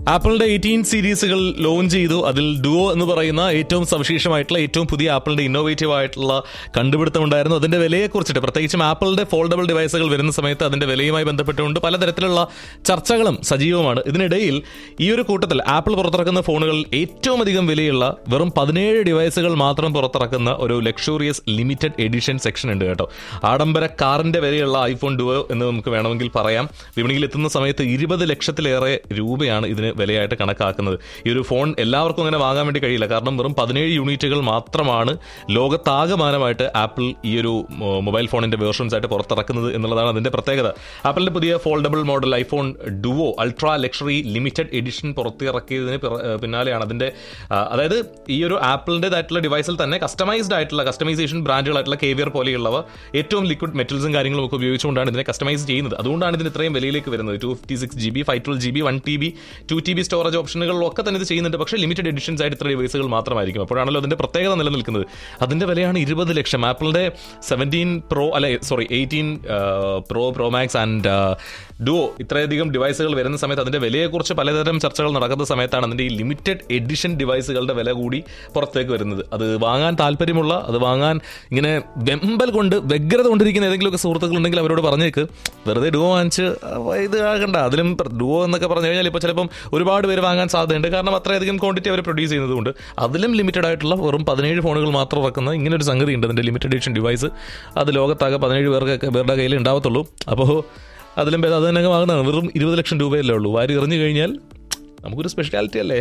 ആപ്പിളിന്റെ eighteen സീരീസുകൾ launch ചെയ്തു അതിൽ ഡുവോ എന്ന് പറയുന്ന ഏറ്റവും സവിശേഷമായിട്ടുള്ള ഏറ്റവും പുതിയ ആപ്പിളിന്റെ ഇന്നോവേറ്റീവ് ആയിട്ടുള്ള കണ്ടുപിടുത്തം ഉണ്ടായിരുന്നു അതിന്റെ വിലയെക്കുറിച്ചിട്ട് പ്രത്യേകിച്ചും ആപ്പിളിന്റെ ഫോൾഡബിൾ ഡിവൈസുകൾ വരുന്ന സമയത്ത് അതിന്റെ വിലയുമായി ബന്ധപ്പെട്ടുകൊണ്ട് പലതരത്തിലുള്ള ചർച്ചകളും സജീവമാണ് ഇതിനിടയിൽ ഈ ഒരു കൂട്ടത്തിൽ ആപ്പിൾ പുറത്തിറക്കുന്ന ഫോണുകളിൽ ഏറ്റവും അധികം വിലയുള്ള വെറും പതിനേഴ് ഡിവൈസുകൾ മാത്രം പുറത്തിറക്കുന്ന ഒരു ലക്ഷൂറിയസ് ലിമിറ്റഡ് എഡിഷൻ സെക്ഷൻ ഉണ്ട് കേട്ടോ ആഡംബര കാറിന്റെ വിലയുള്ള ഐഫോൺ ഡുവോ എന്ന് നമുക്ക് വേണമെങ്കിൽ പറയാം വിപണിയിൽ എത്തുന്ന സമയത്ത് ഇരുപത് ലക്ഷത്തിലേറെ രൂപയാണ് ഇതിന് വിലയായിട്ട് കണക്കാക്കുന്നത് ഈ ഒരു ഫോൺ എല്ലാവർക്കും അങ്ങനെ വാങ്ങാൻ വേണ്ടി കഴിയില്ല കാരണം വെറും പതിനേഴ് യൂണിറ്റുകൾ മാത്രമാണ് ലോകത്താകമാനമായിട്ട് ആപ്പിൾ ഈ ഒരു മൊ- മൊബൈൽ ഫോണിന്റെ വേർഷൻസ് ആയിട്ട് പുറത്തിറക്കുന്നത് എന്നുള്ളതാണ് അതിന്റെ പ്രത്യേകത ആപ്പിളിന്റെ പുതിയ foldable model iPhone Duo Ultra luxury limited edition പുറത്തിറക്കിയതിന് പിറ- ഏഹ് പിന്നാലെയാണ് അതിന്റെ ആ, അതായത് ഈ ഒരു ആപ്പിളിൻ്റെതായിട്ടുള്ള ഡിവൈസിൽ തന്നെ കസ്റ്റമൈസ്ഡ് ആയിട്ടുള്ള കസ്റ്റമൈസേഷൻ ബ്രാൻഡുകളായിട്ടുള്ള കേവിയർ പോലെയുള്ളവ ഏറ്റവും ലിക്വിഡ് മെറ്റൽസും കാര്യങ്ങളും ഒക്കെ ഉപയോഗിച്ചുകൊണ്ടാണ് ഇതിനെ കസ്റ്റമൈസ് ചെയ്യുന്നത് അതുകൊണ്ടാണ് ഇതിന് ഇത്രയും വിലയിലേക്ക് വരുന്നത് two fifty six G B five twelve G B one T B two T B storage ഓപ്ഷനുകളിലൊക്കെ തന്നെ ഇത് ചെയ്യുന്നുണ്ട് പക്ഷേ ലിമിറ്റഡ് എഡിഷൻസ് ആയിട്ട് ഇത്ര ഡിവൈസുകൾ മാത്രമായിരിക്കും അപ്പോഴാണല്ലോ അതിന്റെ പ്രത്യേകത നിലനിൽക്കുന്നത് അതിന്റെ വിലയാണ് ഇരുപത് ലക്ഷം ആപ്പിളിന്റെ സെവൻറ്റീൻ പ്രോ അല്ലെ sorry eighteen Pro Pro Max and Duo ഇത്രയധികം ഡിവൈസുകൾ വരുന്ന സമയത്ത് അതിന്റെ വിലയെക്കുറിച്ച് പലതരം ചർച്ചകൾ നടക്കുന്ന സമയത്താണ് അതിന്റെ ഈ ലിമിറ്റഡ് എഡിഷൻ ഡിവൈസുകളുടെ വില കൂടി പുറത്തേക്ക് വരുന്നത് അത് വാങ്ങാൻ താല്പര്യമുള്ള അത് വാങ്ങാൻ ഇങ്ങനെ വെമ്പൽ കൊണ്ട് വ്യഗ്രത കൊണ്ടിരിക്കുന്ന ഏതെങ്കിലുമൊക്കെ സുഹൃത്തുക്കൾ ഉണ്ടെങ്കിൽ അവരോട് പറഞ്ഞേക്ക് വെറുതെ ഡുവോ വാങ്ങിച്ച് അവ ഇത് ആകണ്ട അതിലും ഡുവോ എന്നൊക്കെ പറഞ്ഞു കഴിഞ്ഞാൽ ഇപ്പോൾ ചിലപ്പം ഒരുപാട് പേര് വാങ്ങാൻ സാധ്യതയുണ്ട് കാരണം അത്രയധികം ക്വാണ്ടിറ്റി അവർ പ്രൊഡ്യൂസ് ചെയ്യുന്നതുകൊണ്ട് അതിലും ലിമിറ്റഡ് ആയിട്ടുള്ള വെറും പതിനേഴ് ഫോണുകൾ മാത്രം ഇറക്കുന്ന ഇങ്ങനെ ഒരു സംഗതി ഉണ്ട് അതിന്റെ ലിമിറ്റഡ് എഡിഷൻ ഡിവൈസ് അത് ലോകത്താകെ പതിനേഴ് പേർക്കൊക്കെ പേരുടെ കയ്യിൽ ഉണ്ടാവത്തുള്ളൂ അപ്പോൾ അതിലും ഭേദം അത് തന്നെ അങ്ങ് വാങ്ങുന്നതാണ് വെറും ഇരുപത് ലക്ഷം രൂപയല്ലേ ഉള്ളൂ വാരി എറിഞ്ഞു കഴിഞ്ഞാൽ നമുക്കൊരു സ്പെഷ്യാലിറ്റി അല്ലേ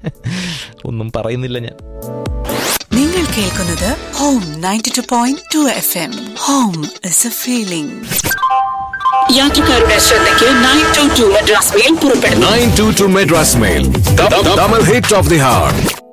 ഒന്നും പറയുന്നില്ല ഞാൻ നിങ്ങൾ കേൾക്കുന്നത് home ninety two point two F M home is a feeling യാത്രക്കാരുടെ ശ്രദ്ധയ്ക്ക് nine two two Madras mail പുറപ്പെടുന്നു 922 Madras Mail. The, the, double hit of the hour.